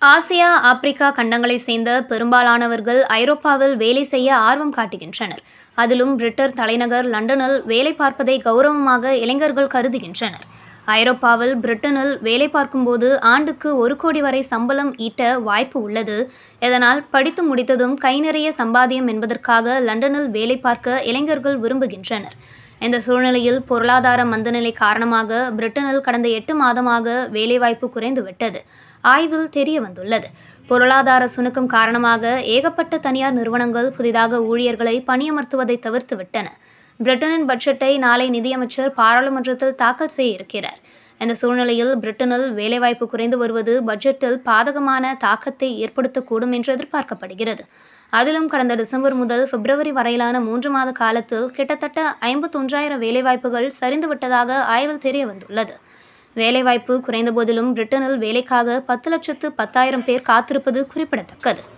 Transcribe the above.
Asia Africa கண்டங்களைச் சேர்ந்த பெரும்பாலானவர்கள் ஐரோப்பாவில் வேலை செய்ய ஆர்வம் காட்டுகின்றனர் அதிலும் பிரிட்டர் தலைநகர் லண்டனில் வேலை பார்ப்பதை கௌரவமாக இளைஞர்கள் கருதுகின்றனர் ஐரோப்பாவில் பிரிட்டனில் வேலை பார்க்கும்போது ஆண்டுக்கு ஒரு கோடி வரை சம்பளம் ஈட்ட வாய்ப்பு உள்ளது இதனால் படித்து முடித்ததும் கை நிறைய சம்பாத்தியம் என்பதற்காக லண்டனில் வேலை பார்க்க இளைஞர்கள் விரும்புகின்றனர் இந்த சூழ்நிலையில் பொருளாதார மந்தநிலை காரணமாக பிரிட்டனில் கடந்த எட்டு மாதமாக வேலைவாய்ப்பு குறைந்துவிட்டது ஆய்வில் தெரிய வந்துள்ளது பொருளாதார சுணுக்கம் காரணமாக ஏகப்பட்ட தனியார் நிறுவனங்கள் புதிதாக ஊழியர்களை பணியமர்த்துவதை தவிர்த்து விட்டன பிரிட்டனின் பட்ஜெட்டை நாளை நிதியமைச்சர் பாராளுமன்றத்தில் தாக்கல் செய்ய இருக்கிறார் இந்த சூழ்நிலையில் பிரிட்டனில் வேலைவாய்ப்பு குறைந்து வருவது பட்ஜெட்டில் பாதகமான தாக்கத்தை ஏற்படுத்தக்கூடும் என்று எதிர்பார்க்கப்படுகிறது அதிலும் கடந்த டிசம்பர் முதல் பிப்ரவரி வரையிலான மூன்று மாத காலத்தில் கிட்டத்தட்ட ஐம்பத்தொன்றாயிரம் வேலைவாய்ப்புகள் சரிந்துவிட்டதாக ஆய்வில் தெரிய வந்துள்ளது வேலைவாய்ப்பு குறைந்த போதிலும் பிரிட்டனில் வேலைக்காக பத்து லட்சத்து பத்தாயிரம் பேர் காத்திருப்பது குறிப்பிடத்தக்கது